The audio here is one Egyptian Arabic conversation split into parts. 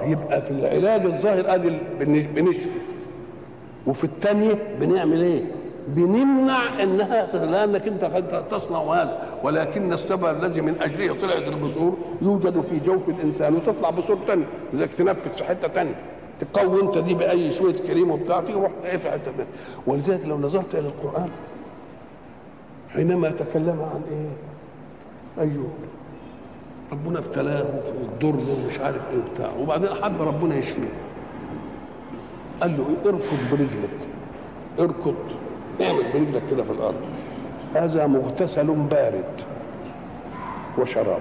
يبقى في العلاج الظاهر ادي ال- بن- بنشفي وفي الثانيه بنعمل ايه بنمنع انها لانك انت قد تصنع هذا ولكن السبب الذي من اجله طلعت البثور يوجد في جوف الانسان وتطلع بثور ثانيه لذلك تنفس في حته ثانيه تقوي انت دي باي شويه كريم وبتاع تروح ايه في حته ثانيه ولذلك لو نظرت الى القران حينما تكلم عن ايه ايوب ربنا ابتلاه بالضر ومش عارف ايه وبتاع وبعدين حب ربنا يشفيه قال له ايه اركض برجلك اركض اعمل برجلك كده في الارض هذا مغتسل بارد وشراب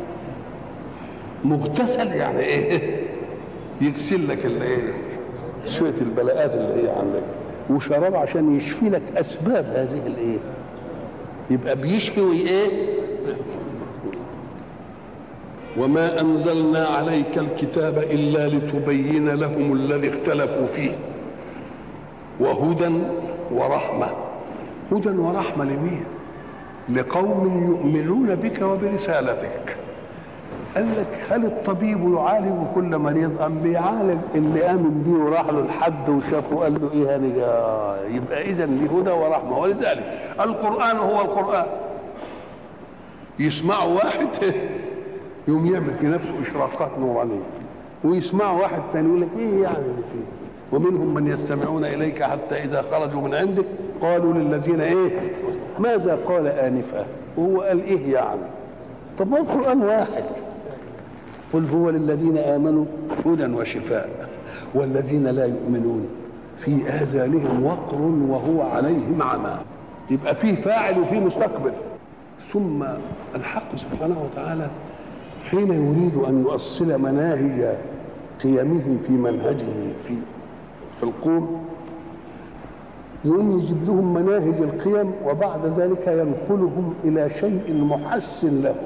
مغتسل يعني ايه يغسل لك اللي ايه شويه البلاءات اللي هي عندك وشراب عشان يشفي لك اسباب هذه الايه يبقى بيشفي وايه وما انزلنا عليك الكتاب الا لتبين لهم الذي اختلفوا فيه وهدى ورحمه هدى ورحمه لمين لقوم يؤمنون بك وبرسالتك قال لك هل الطبيب يعالج كل مريض ام بيعالج اللي امن بيه وراح له لحد وشافه قال له ايه هني يبقى اذا لهدى ورحمه ولذلك القران هو القران يسمعه واحد يوم يعمل في نفسه اشراقات نورانيه ويسمع واحد تاني يقول لك ايه يعني اللي فيه ومنهم من يستمعون اليك حتى اذا خرجوا من عندك قالوا للذين ايه ماذا قال انفا وهو قال ايه يعني طب ما القران واحد قل هو للذين امنوا هدى وشفاء والذين لا يؤمنون في اذانهم وقر وهو عليهم عمى يبقى فيه فاعل وفيه مستقبل ثم الحق سبحانه وتعالى حين يريد ان يؤصل مناهج قيمه في منهجه في في القوم يقوم يجيب لهم مناهج القيم وبعد ذلك ينقلهم الى شيء محسن له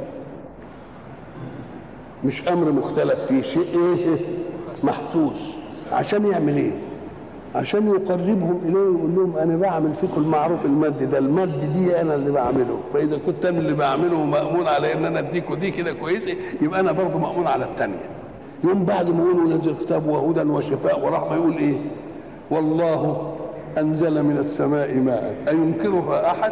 مش امر مختلف فيه شيء ايه محسوس عشان يعمل ايه عشان يقربهم اليه ويقول لهم انا بعمل فيكم المعروف المادي ده المد دي انا اللي بعمله فاذا كنت انا اللي بعمله ومامون على ان انا اديكوا دي كده كويسه يبقى انا برضه مامون على الثانيه يوم بعد ما يقول نزل كتاب وهدى وشفاء ورحمه يقول ايه والله انزل من السماء ماء اينكرها احد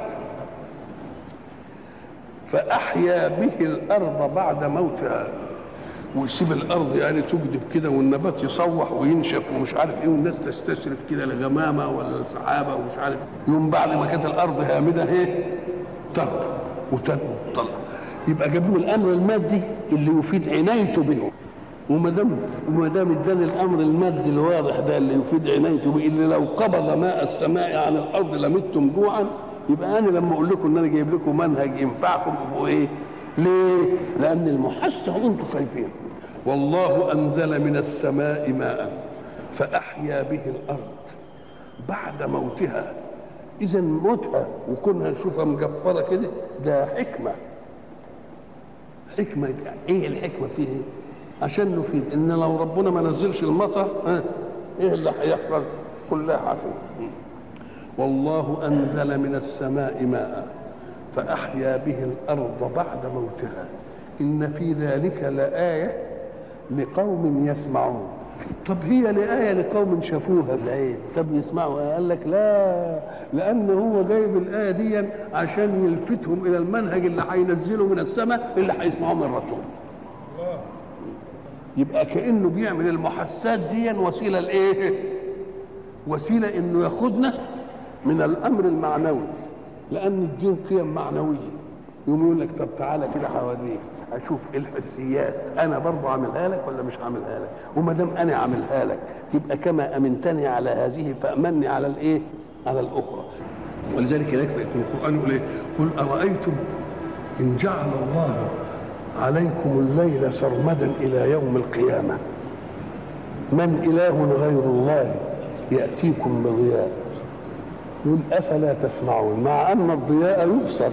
فاحيا به الارض بعد موتها ويسيب الارض يعني تجدب كده والنبات يصوح وينشف ومش عارف ايه والناس تستشرف كده لغمامه ولا سحابه ومش عارف يوم بعد ما كانت الارض هامده ايه تربى وتنمو وتطلع يبقى جاب له الامر المادي اللي يفيد عنايته به وما دام وما دام اداني الامر المادي الواضح ده اللي يفيد عنايته به اللي لو قبض ماء السماء عن الارض لمتم جوعا يبقى انا لما اقول لكم ان انا جايب لكم منهج ينفعكم ابقوا ايه؟ ليه؟ لان المحسن انتم شايفين والله انزل من السماء ماء فاحيا به الارض بعد موتها اذا موتها وكونها نشوفها مجفره كده ده حكمه حكمه ايه الحكمه فيه إيه؟ عشان نفيد ان لو ربنا ما نزلش المطر ها ايه اللي هيحصل كلها حسن والله انزل من السماء ماء فاحيا به الارض بعد موتها ان في ذلك لايه لقوم يسمعون طب هي لآية لقوم شافوها بالعين طب يسمعوا آية قال لك لا لأن هو جايب الآية دي عشان يلفتهم إلى المنهج اللي هينزله من السماء اللي هيسمعوه من الرسول يبقى كأنه بيعمل المحسات دي وسيلة لإيه؟ وسيلة إنه ياخدنا من الأمر المعنوي لأن الدين قيم معنوية يقوم يقول لك طب تعالى كده هوريك اشوف الحسيات انا برضه عاملها لك ولا مش عاملها لك وما دام انا عاملها لك تبقى كما امنتني على هذه فامني على الايه على الاخرى ولذلك هناك في القران يقول ايه قل ارايتم ان جعل الله عليكم الليل سرمدا الى يوم القيامه من اله غير الله ياتيكم بضياء يقول افلا تسمعون مع ان الضياء يبصر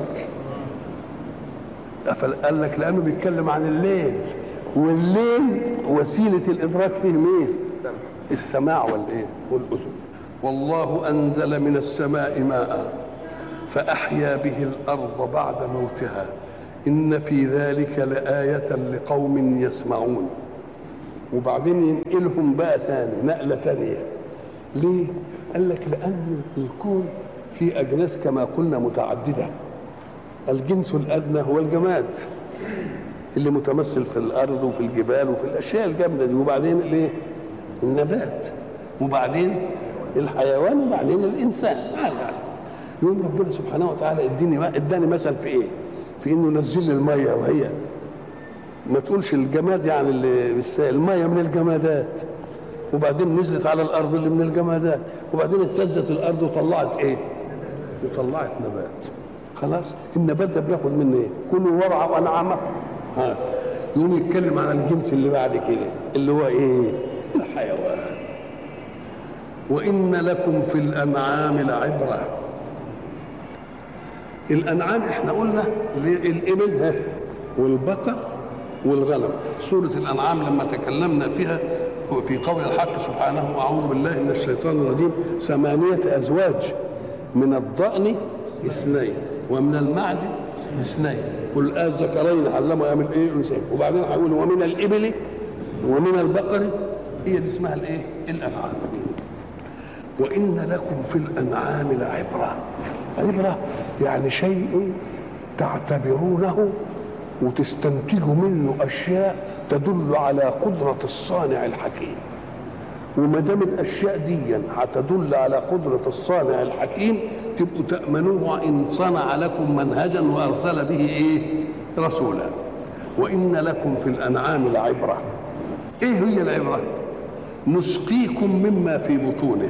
قال لك لانه بيتكلم عن الليل والليل وسيله الادراك فيه مين؟ السماع والايه؟ والاذن والله انزل من السماء ماء فاحيا به الارض بعد موتها ان في ذلك لايه لقوم يسمعون وبعدين ينقلهم بقى ثاني نقلة ثانية ليه؟ قال لك لأن الكون فيه أجناس كما قلنا متعددة الجنس الأدنى هو الجماد اللي متمثل في الأرض وفي الجبال وفي الأشياء الجامدة دي وبعدين الإيه؟ النبات وبعدين الحيوان وبعدين الإنسان يعني يقول ربنا سبحانه وتعالى اديني اداني مثل في ايه؟ في انه نزل لي الميه وهي ما تقولش الجماد يعني اللي بالسائل الميه من الجمادات وبعدين نزلت على الارض اللي من الجمادات وبعدين اهتزت الارض وطلعت ايه؟ وطلعت نبات خلاص النبات ده بناخد منه ايه؟ كلوا وارعوا انعامكم ها يقوم يتكلم عن الجنس اللي بعد كده اللي هو ايه؟ الحيوان وان لكم في الانعام لعبره الانعام احنا قلنا الابل والبقر والغنم سوره الانعام لما تكلمنا فيها في قول الحق سبحانه اعوذ بالله من الشيطان الرجيم ثمانيه ازواج من الضأن اثنين ومن المعز اثنين قل الذكرين علموا يعمل ايه انثيين وبعدين هيقول ومن الابل ومن البقر هي دي اسمها الايه الانعام وان لكم في الانعام لعبره عبره يعني شيء تعتبرونه وتستنتجوا منه اشياء تدل على قدره الصانع الحكيم وما دام الاشياء دي هتدل على قدره الصانع الحكيم تبقوا تامنوه ان صنع لكم منهجا وارسل به ايه رسولا وان لكم في الانعام لعبره ايه هي العبره نسقيكم مما في بطونه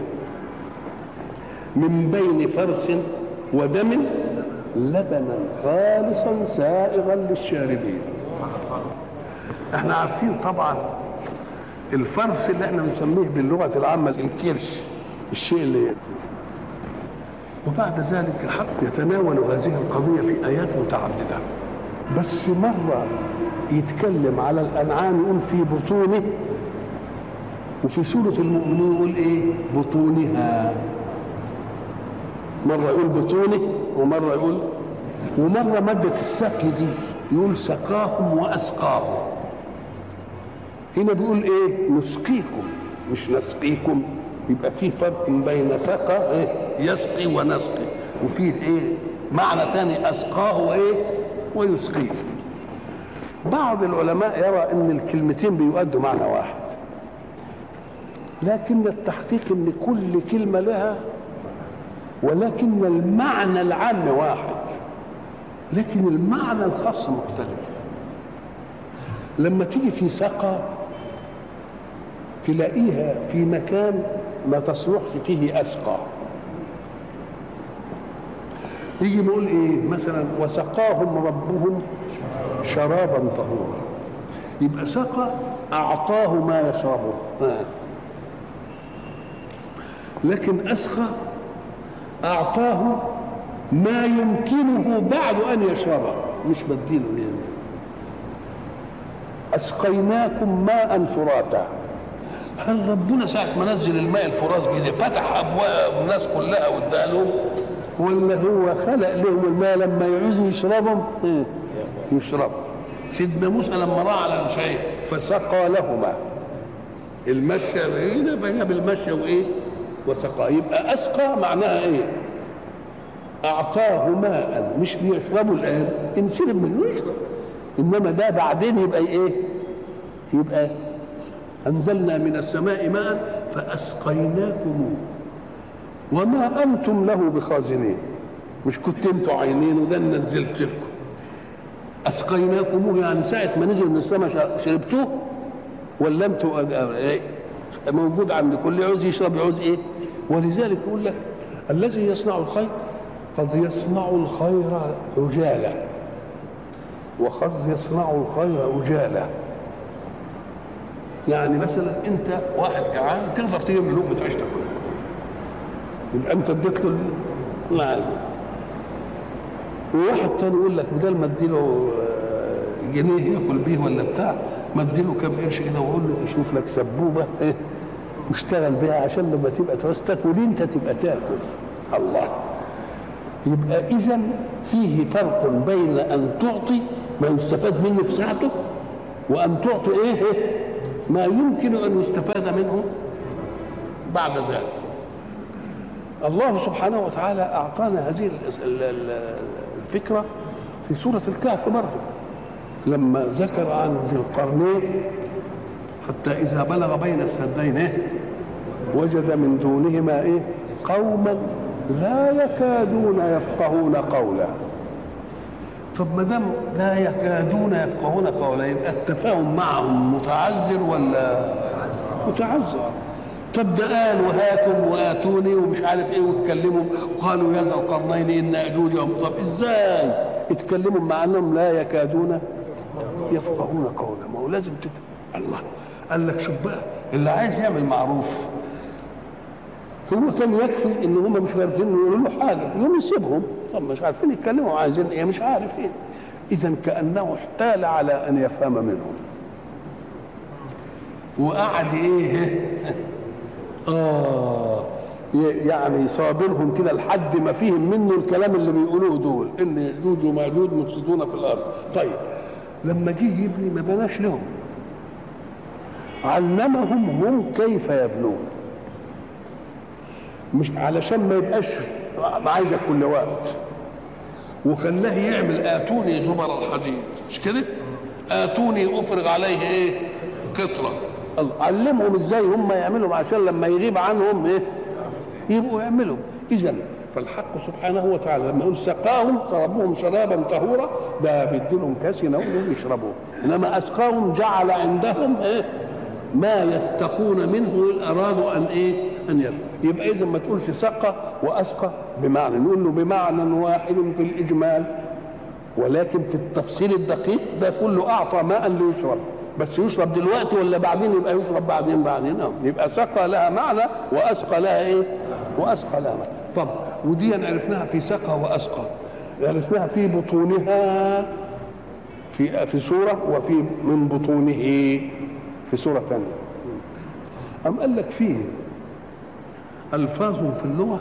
من بين فرس ودم لبنا خالصا سائغا للشاربين احنا عارفين طبعا الفرس اللي احنا بنسميه باللغه العامه الكرش الشيء اللي يأتي وبعد ذلك الحق يتناول هذه القضيه في ايات متعدده بس مره يتكلم على الانعام يقول في بطونه وفي سوره المؤمنين يقول ايه بطونها مرة يقول بطونه ومرة يقول ومرة مادة السقي دي يقول سقاهم وأسقاهم هنا بيقول إيه نسقيكم مش نسقيكم يبقى في فرق بين سقى إيه يسقي ونسقي وفيه إيه معنى تاني أسقاه وإيه ويسقيه بعض العلماء يرى ان الكلمتين بيؤدوا معنى واحد لكن التحقيق ان كل كلمه لها ولكن المعنى العام واحد لكن المعنى الخاص مختلف لما تيجي في سقى تلاقيها في مكان ما تصلحش فيه أسقى يجي نقول ايه مثلا وسقاهم ربهم شرابا طهورا يبقى سقى اعطاه ما يشربه لكن اسقى أعطاه ما يمكنه بعد أن يشربه مش بديله يعني أسقيناكم ماء فراتا هل ربنا ساعة ما نزل الماء الفرات كده فتح أبواب الناس كلها واداها لهم ولا هو خلق لهم الماء لما يعوزوا يشربهم يشربوا سيدنا موسى لما راى على الشيء فسقى لهما المشي هنا فجاب المشي وايه وسقى يبقى اسقى معناها ايه اعطاه ماء مش ليشربه الان ان شرب منه يشرب انما ده بعدين يبقى ايه يبقى انزلنا من السماء ماء فاسقيناكم وما انتم له بخازنين مش كنت انتوا عينين وده نزلت لكم اسقيناكم يعني ساعه ما نزل من السماء شربتوه ولا انتوا موجود عند كل عاوز يشرب يعوز ايه ولذلك يقول لك الذي يصنع الخير قد يصنع الخير عجالا وقد يصنع الخير أجالا يعني مثلا انت واحد جعان تقدر تجيب له لقمه عيش تاكلها يبقى انت اديت له نعم وواحد تاني يقول لك بدل ما اديله جنيه ياكل بيه ولا بتاع ما اديله كام قرش كده واقول له شوف لك سبوبه ايه واشتغل بيها عشان لما تبقى تعوز تاكل انت تبقى تاكل الله يبقى اذا فيه فرق بين ان تعطي ما يستفاد منه في ساعته وان تعطي ايه, إيه؟ ما يمكن ان يستفاد منه بعد ذلك الله سبحانه وتعالى اعطانا هذه الفكره في سوره الكهف برضه لما ذكر عن ذي القرنين حتى اذا بلغ بين السدين إيه؟ وجد من دونهما ايه قوما لا يكادون يفقهون قولا طب ما دام لا يكادون يفقهون قولا يبقى التفاهم معهم متعذر ولا متعذر طب ده قال وهاتوا واتوني ومش عارف ايه واتكلموا وقالوا يا ذا القرنين ان ياجوج طب ازاي اتكلموا مع انهم لا يكادون يفقهون قولا ما هو لازم تت... الله قال لك شوف بقى اللي عايز يعمل معروف هو كان يكفي ان هم مش عارفين يقولوا له حاجه يقوم يسيبهم طب مش عارفين يتكلموا عايزين ايه مش عارفين اذا كانه احتال على ان يفهم منهم وقعد ايه اه يعني صابرهم كده لحد ما فيهم منه الكلام اللي بيقولوه دول ان ياجوج وماجوج مفسدون في الارض طيب لما جه يبني ما بناش لهم علمهم هم كيف يبنون مش علشان ما يبقاش عايزك كل وقت وخلاه يعمل اتوني زبر الحديد مش كده اتوني افرغ عليه ايه قطره علمهم ازاي هم يعملوا عشان لما يغيب عنهم ايه يبقوا يعملوا اذا فالحق سبحانه وتعالى لما يقول سقاهم شربوهم شرابا طهورا ده بيدي لهم كاس ينولهم يشربوه انما اسقاهم جعل عندهم ايه ما يستقون منه ان ارادوا ان ايه ان يروا يبقى اذا ما تقولش سقى واسقى بمعنى نقول له بمعنى واحد في الاجمال ولكن في التفصيل الدقيق ده كله اعطى ماء ليشرب بس يشرب دلوقتي ولا بعدين يبقى يشرب بعدين بعدين اه يبقى سقى لها معنى واسقى لها ايه واسقى لها معنى طب ودي عرفناها في سقى واسقى عرفناها في بطونها في في سوره وفي من بطونه في سوره ثانيه أم قال لك فيه ألفاظ في اللغة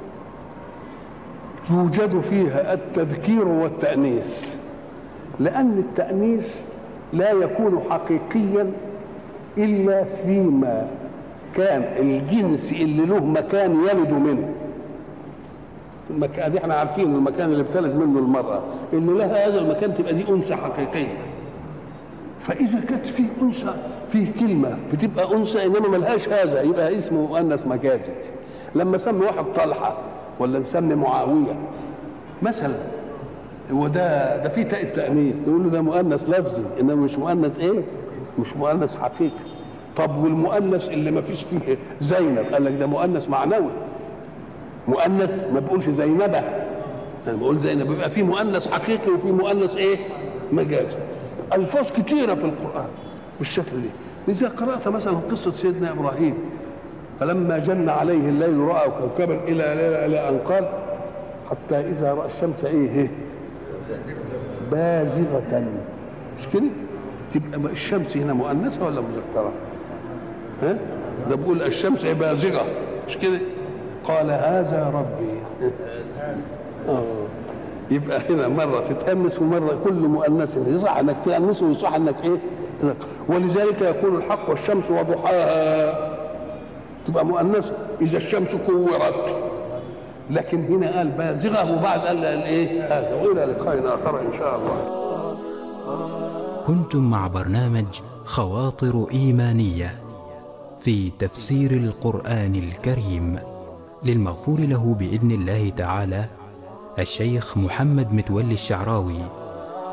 يوجد فيها التذكير والتأنيث لأن التأنيث لا يكون حقيقيا إلا فيما كان الجنس اللي له مكان يلد منه المكان دي احنا عارفين المكان اللي بتلد منه المرأة اللي لها هذا المكان تبقى دي أنثى حقيقية فإذا كانت فيه أنثى فيه كلمة بتبقى أنثى إنما ملهاش هذا يبقى اسمه مؤنث مجازي لما سمي واحد طلحة ولا نسمي معاوية مثلا هو ده ده في تاء التأنيث تقول له ده مؤنث لفظي إنما مش مؤنث إيه؟ مش مؤنث حقيقي طب والمؤنث اللي ما فيش فيه زينب قال لك ده مؤنث معنوي مؤنث ما بقولش زينبة انا بقول زينب يبقى في مؤنث حقيقي وفي مؤنث ايه مجازي الفاظ كثيره في القران بالشكل ده لذا قرات مثلا قصه سيدنا ابراهيم فلما جن عليه الليل راى كوكبا الى الى الى ان قال حتى اذا راى الشمس ايه, إيه؟ بازغه مش كده تبقى الشمس هنا مؤنثه ولا مذكره ها ده بقول الشمس بازغه مش كده قال هذا ربي آه. يبقى هنا مرة تتأنس ومرة كل مؤنث يصح انك تأنس ويصح انك ايه ولذلك يقول الحق والشمس وضحاها تبقى مؤنثة إذا الشمس كورت لكن هنا قال بازغة وبعد قال الايه هذا وإلى لقاء آخر إن شاء الله كنتم مع برنامج خواطر إيمانية في تفسير القرآن الكريم للمغفور له باذن الله تعالى الشيخ محمد متولي الشعراوي